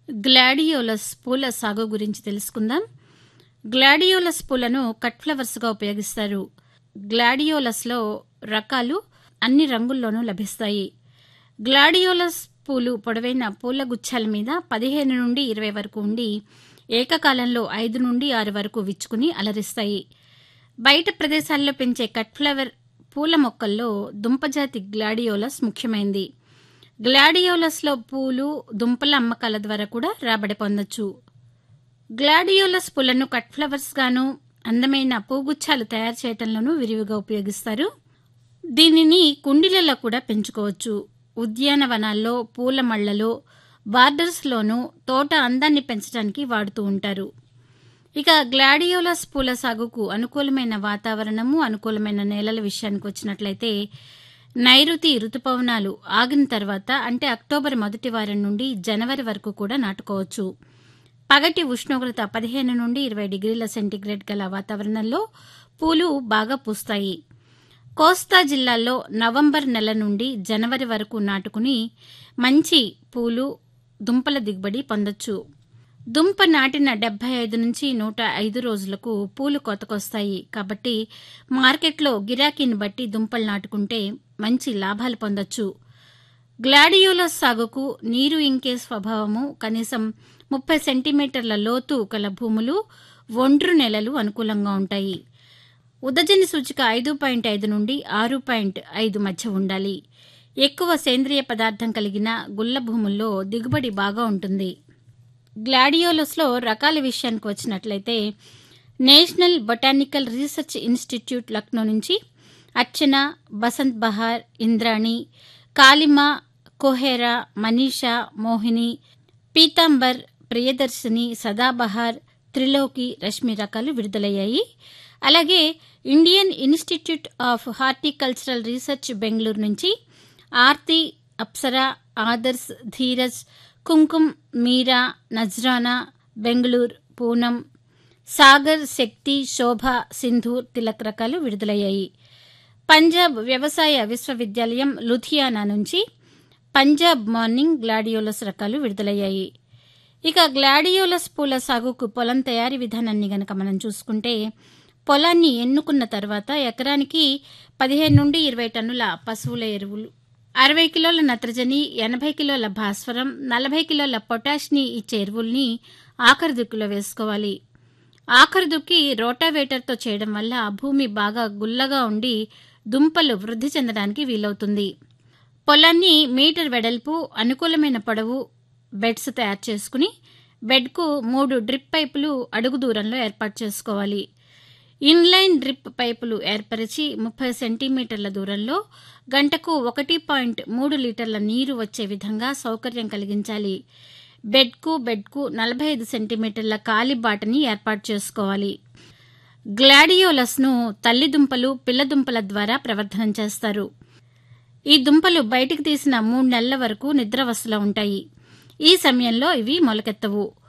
gladiolus పూల సాగు గురించి తెలుసుకుందాం గ్లాడియోలస్ పూలను కట్ ఫ్లవర్స్గా ఉపయోగిస్తారు గ్లాడియోలస్లో రకాలు అన్ని రంగుల్లోనూ లభిస్తాయి గ్లాడియోలస్ పూలు పొడవైన పూల గుచ్చాల మీద పదిహేను నుండి ఇరవై వరకు ఉండి ఏకకాలంలో ఐదు నుండి ఆరు వరకు విచ్చుకుని అలరిస్తాయి బయట ప్రదేశాల్లో పెంచే కట్ ఫ్లవర్ పూల మొక్కల్లో దుంపజాతి గ్లాడియోలస్ ముఖ్యమైంది గ్లాడియోలస్లో పూలు దుంపల అమ్మకాల ద్వారా కూడా రాబడి పొందొచ్చు గ్లాడియోలస్ పూలను కట్ ఫ్లవర్స్ గాను అందమైన పూగుచ్చాలు తయారు చేయటంలోనూ విరివిగా ఉపయోగిస్తారు దీనిని కుండీలలో కూడా పెంచుకోవచ్చు ఉద్యానవనాల్లో పూల మళ్లలో బార్డర్స్లోనూ తోట అందాన్ని పెంచడానికి వాడుతూ ఉంటారు ఇక గ్లాడియోలస్ పూల సాగుకు అనుకూలమైన వాతావరణము అనుకూలమైన నేలల విషయానికి వచ్చినట్లయితే నైరుతి రుతుపవనాలు ఆగిన తర్వాత అంటే అక్టోబర్ మొదటి వారం నుండి జనవరి వరకు కూడా నాటుకోవచ్చు పగటి ఉష్ణోగ్రత పదిహేను నుండి ఇరవై డిగ్రీల సెంటీగ్రేడ్ గల వాతావరణంలో పూలు బాగా పూస్తాయి కోస్తా జిల్లాల్లో నవంబర్ నెల నుండి జనవరి వరకు నాటుకుని మంచి పూలు దుంపల దిగుబడి పొందొచ్చు దుంప నాటిన డెబ్బై ఐదు నుంచి నూట ఐదు రోజులకు పూలు కొతకొస్తాయి కాబట్టి మార్కెట్లో గిరాకీని బట్టి దుంపలు నాటుకుంటే మంచి లాభాలు పొందొచ్చు గ్లాడియోలస్ సాగుకు నీరు ఇంకే స్వభావము కనీసం ముప్పై సెంటీమీటర్ల లోతు గల భూములు ఒండ్రు నెలలు అనుకూలంగా ఉంటాయి ఉదజని సూచిక ఐదు పాయింట్ ఐదు నుండి ఆరు పాయింట్ ఐదు మధ్య ఉండాలి ఎక్కువ సేంద్రియ పదార్థం కలిగిన గుల్ల భూముల్లో దిగుబడి బాగా ఉంటుంది గ్లాడియోలస్లో రకాల విషయానికి వచ్చినట్లయితే National Botanical Research Institute Lucknow నుంచి అర్చన బసంత్ బహార్ ఇంద్రాణి కాలిమా కోహేరా మనీషా మోహిని పీతాంబర్ ప్రియదర్శిని సదాబహార్ త్రిలోకి రశ్మి రకాలు విడుదలయ్యాయి అలాగే Indian Institute of Horticultural Research Bengaluru నుంచి ఆర్తి అప్సరా ఆదర్శ్ ధీరజ్ కుంకుమ్ మీరా నజ్రానా బెంగళూరు పూనం సాగర్ శక్తి శోభ సింధూర్ తిలక్ రకాలు విడుదలయ్యాయి పంజాబ్ వ్యవసాయ విశ్వవిద్యాలయం లుధియానా నుంచి పంజాబ్ మార్నింగ్ గ్లాడియోలస్ రకాలు విడుదలయ్యాయి ఇక గ్లాడియోలస్ పూల సాగుకు పొలం తయారీ విధానాన్ని గనక మనం చూసుకుంటే పొలాన్ని ఎన్నుకున్న తర్వాత ఎకరానికి పదిహేను నుండి ఇరవై టన్నుల పశువుల ఎరువులు అరవై కిలోల నత్రజని ఎనభై కిలోల భాస్వరం నలభై కిలోల పొటాష్ని ఇచ్చే ఎరువుల్ని ఆఖరి దుక్కులో వేసుకోవాలి ఆఖరి దుక్కి రోటావేటర్తో చేయడం వల్ల భూమి బాగా గుల్లగా ఉండి దుంపలు వృద్ధి చెందడానికి వీలవుతుంది పొలాన్ని మీటర్ వెడల్పు అనుకూలమైన పొడవు బెడ్స్ తయారు చేసుకుని బెడ్కు మూడు డ్రిప్ పైపులు అడుగు దూరంలో ఏర్పాటు చేసుకోవాలి ఇన్లైన్ డ్రిప్ పైపులు ఏర్పరిచి ముప్పై సెంటీమీటర్ల దూరంలో గంటకు ఒకటి పాయింట్ మూడు లీటర్ల నీరు వచ్చే విధంగా సౌకర్యం కలిగించాలి బెడ్కు బెడ్కు నలభై ఐదు సెంటీమీటర్ల కాలి బాటని ఏర్పాటు చేసుకోవాలి గ్లాడియోలస్ను తల్లి దుంపలు పిల్ల దుంపల ద్వారా ప్రవర్ధనం చేస్తారు ఈ దుంపలు బయటికి తీసిన మూడు నెలల వరకు నిద్రావస్థలో ఉంటాయి ఈ సమయంలో ఇవి మొలకెత్తవు